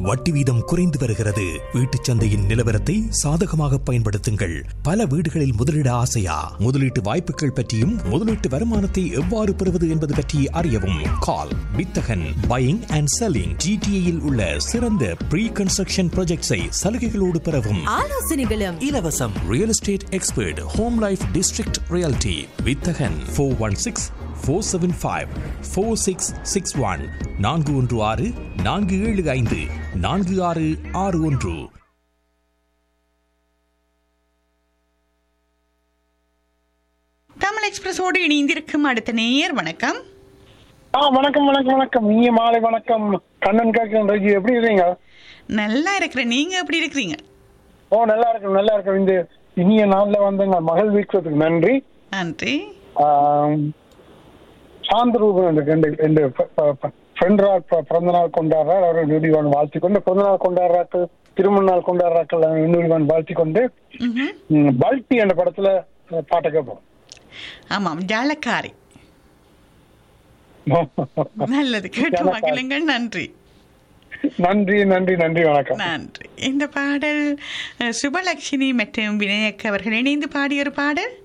வட்டி வீதம் குறைந்து வருகிறது வீட்டுச் சந்தையின் நிலவரத்தை சாதகமாக பயன்படுத்துங்கள் பல வீடுகளில் முதலீட ஆசையா முதலீட்டு வாய்ப்புகள் பற்றியும் முதலீட்டு வருமானத்தை எவ்வாறு பெறுவது என்பது பற்றி அறியவும் கால் வித்தகன் பையிங் அண்ட் செல்லிங் ஜிடிஏயில் உள்ள சிறந்த ப்ரீ கன்ஸ்ட்ரக்ஷன் ப்ராஜெக்ட்ஸை சலுகைகளோடு பெறவும் ஆலோசனைகளும் இலவசம் real estate expert home life district reality வித்தகன் four one six four seven five four six six one நான்கு ஒன்று ஆறு நான்கு ஏழு ஐந்து நான்கு ஆறு ஆறு ஒன்று தமிழ் எக்ஸ்பிரஸோடு இணைந்திருக்கும் அடுத்த நேயர் வணக்கம் ஆ வணக்கம் வணக்கம் வணக்கம் நீங்க மாலை வணக்கம் கண்ணன் கேட்கிறேன் ரஜி எப்படி இருக்கீங்க நல்லா இருக்கிறேன் நீங்க எப்படி இருக்கிறீங்க ஓ நல்லா இருக்கும் நல்லா இருக்கும் இந்த இனிய நாள்ல வந்து எங்க மகள் வீக்கிறதுக்கு நன்றி நன்றி ஆம், சாந்தரூபன் எனக்கு ரெண்டு ரெண்டு ஃப்ரெண்ட் பிறந்த நாள் கொண்டாடுறார் அவரை நுடிவான் வாழ்த்தி கொண்டு பிறந்த நாள் கொண்டாடுறாக்கு திருமண நாள் கொண்டாடுறாக்கள் நுடிவான் வாழ்த்தி கொண்டு ம்ஹும். ம், பல்டி என்ற படத்துல அஹ், பாட்டை கேட்போம் ஆமாம் ஜாலக்காரி நல்லது கேட்டு ஜாலக்காரி. மகிழுங்கள் நன்றி நன்றி நன்றி நன்றி வணக்கம் நன்றி இந்த பாடல் அஹ், சுபலட்சுமி மற்றும் விநாயக் அவர்கள் இணைந்து பாடிய ஒரு பாடல்